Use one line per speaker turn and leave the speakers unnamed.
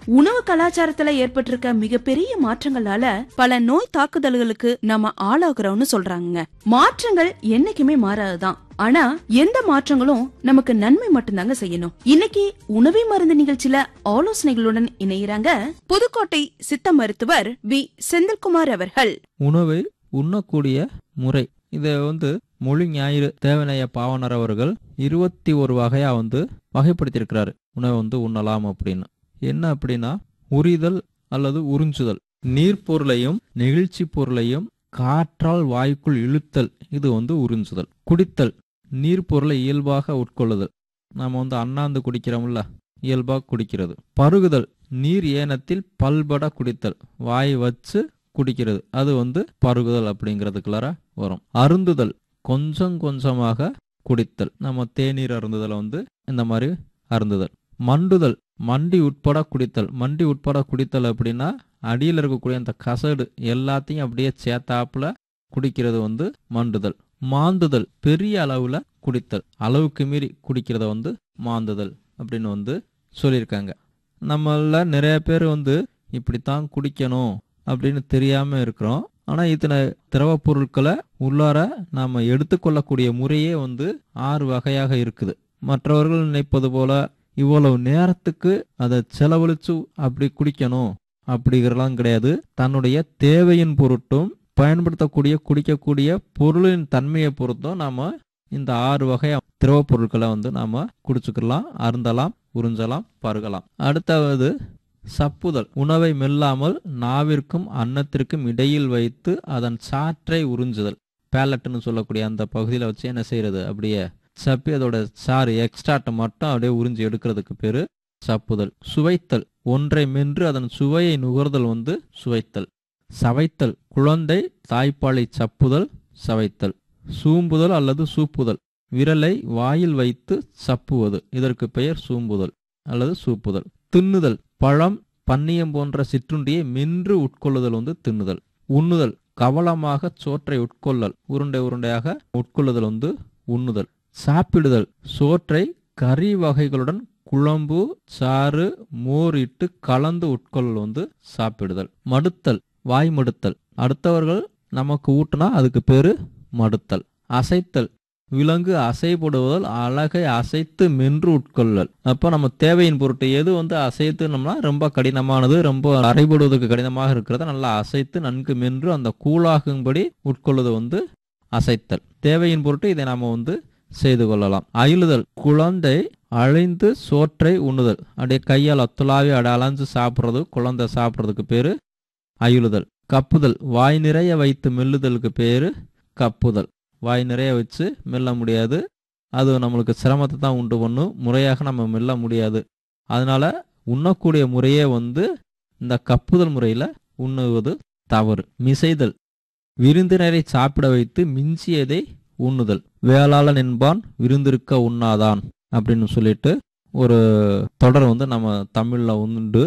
உணவு கலாச்சாரத்துல ஏற்பட்டிருக்க மிகப்பெரிய மாற்றங்களால பல நோய் தாக்குதல்களுக்கு நாம ஆளாகிறோம்னு சொல்றாங்க மாற்றங்கள் என்னைக்குமே மாறாதுதான் ஆனா எந்த மாற்றங்களும் நமக்கு நன்மை மட்டும்தாங்க செய்யணும் இன்னைக்கு உணவே மருந்து நிகழ்ச்சியில ஆலோசனைகளுடன் இணையறாங்க புதுக்கோட்டை சித்த மருத்துவர் வி செந்தில்குமார் அவர்கள்
உணவை உண்ணக்கூடிய முறை இதை வந்து மொழி ஞாயிறு தேவனைய பாவனர் அவர்கள் இருபத்தி ஒரு வகையா வந்து வகைப்படுத்தியிருக்கிறாரு உணவை வந்து உண்ணலாம் அப்படின்னு என்ன அப்படின்னா உரிதல் அல்லது உறிஞ்சுதல் நீர் பொருளையும் நெகிழ்ச்சி பொருளையும் காற்றால் வாய்க்குள் இழுத்தல் இது வந்து உறிஞ்சுதல் குடித்தல் நீர் பொருளை இயல்பாக உட்கொள்ளுதல் நாம வந்து அண்ணாந்து குடிக்கிறோம்ல இயல்பாக குடிக்கிறது பருகுதல் நீர் ஏனத்தில் பல்பட குடித்தல் வாய் வச்சு குடிக்கிறது அது வந்து பருகுதல் அப்படிங்கிறதுக்குள்ளார வரும் அருந்துதல் கொஞ்சம் கொஞ்சமாக குடித்தல் நம்ம தேநீர் அருந்துதலை வந்து இந்த மாதிரி அருந்துதல் மண்டுதல் மண்டி உட்பட குடித்தல் மண்டி உட்பட குடித்தல் அப்படின்னா அடியில் இருக்கக்கூடிய அந்த கசடு எல்லாத்தையும் அப்படியே சேர்த்தாப்புல குடிக்கிறது வந்து மண்டுதல் மாந்துதல் பெரிய அளவுல குடித்தல் அளவுக்கு மீறி குடிக்கிறத வந்து மாந்துதல் அப்படின்னு வந்து சொல்லியிருக்காங்க நம்மள நிறைய பேர் வந்து இப்படித்தான் குடிக்கணும் அப்படின்னு தெரியாம இருக்கிறோம் ஆனா இத்தனை திரவ பொருட்களை உள்ளார நாம எடுத்துக்கொள்ளக்கூடிய முறையே வந்து ஆறு வகையாக இருக்குது மற்றவர்கள் நினைப்பது போல இவ்வளவு நேரத்துக்கு அதை செலவழிச்சு அப்படி குடிக்கணும் அப்படிங்கிறலாம் கிடையாது தன்னுடைய தேவையின் பொருட்டும் பயன்படுத்தக்கூடிய குடிக்கக்கூடிய பொருளின் தன்மையை பொறுத்தும் நாம இந்த ஆறு வகை திரவ பொருட்களை வந்து நாம குடிச்சுக்கலாம் அருந்தலாம் உறிஞ்சலாம் பருகலாம் அடுத்தாவது சப்புதல் உணவை மெல்லாமல் நாவிற்கும் அன்னத்திற்கும் இடையில் வைத்து அதன் சாற்றை உறிஞ்சுதல் பேலட்னு சொல்லக்கூடிய அந்த பகுதியில் வச்சு என்ன செய்யறது அப்படியே சப்பி அதோட சாறு எக்ஸ்ட்ராட்டை மட்டும் அப்படியே உறிஞ்சி எடுக்கிறதுக்கு பேரு சப்புதல் சுவைத்தல் ஒன்றை மென்று அதன் சுவையை நுகர்தல் வந்து சுவைத்தல் சவைத்தல் குழந்தை தாய்ப்பாலை சப்புதல் சவைத்தல் சூம்புதல் அல்லது சூப்புதல் விரலை வாயில் வைத்து சப்புவது இதற்கு பெயர் சூம்புதல் அல்லது சூப்புதல் தின்னுதல் பழம் பன்னியம் போன்ற சிற்றுண்டியை மென்று உட்கொள்ளுதல் வந்து தின்னுதல் உண்ணுதல் கவலமாக சோற்றை உட்கொள்ளல் உருண்டை உருண்டையாக உட்கொள்ளுதல் வந்து உண்ணுதல் சாப்பிடுதல் சோற்றை கறி வகைகளுடன் குழம்பு சாறு மோர் இட்டு கலந்து உட்கொள்ளல் வந்து சாப்பிடுதல் மடுத்தல் வாய் மடுத்தல் அடுத்தவர்கள் நமக்கு ஊட்டினா அதுக்கு பேரு மடுத்தல் அசைத்தல் விலங்கு அசைப்படுவதால் அழகை அசைத்து மென்று உட்கொள்ளல் அப்போ நம்ம தேவையின் பொருட்டு எது வந்து அசைத்துனோம்னா ரொம்ப கடினமானது ரொம்ப அரைபடுவதற்கு கடினமாக இருக்கிறத நல்லா அசைத்து நன்கு மென்று அந்த கூழாகும்படி உட்கொள்வது வந்து அசைத்தல் தேவையின் பொருட்டு இதை நாம வந்து செய்து கொள்ளலாம் அயிலுதல் குழந்தை அழிந்து சோற்றை உண்ணுதல் அப்படியே கையால் அத்துலாவி அட அலைஞ்சு சாப்பிட்றது குழந்தை சாப்பிட்றதுக்கு பேரு அயிலுதல் கப்புதல் வாய் நிறைய வைத்து மெல்லுதலுக்கு பேரு கப்புதல் வாய் நிறைய வச்சு மெல்ல முடியாது அது நம்மளுக்கு சிரமத்தை தான் உண்டு பண்ணும் முறையாக நம்ம மெல்ல முடியாது அதனால உண்ணக்கூடிய முறையே வந்து இந்த கப்புதல் முறையில உண்ணுவது தவறு மிசைதல் விருந்தினரை சாப்பிட வைத்து மிஞ்சியதை உண்ணுதல் வேளாளன் என்பான் விருந்திருக்க உண்ணாதான் அப்படின்னு சொல்லிட்டு ஒரு தொடர் வந்து நம்ம தமிழ்ல உண்டு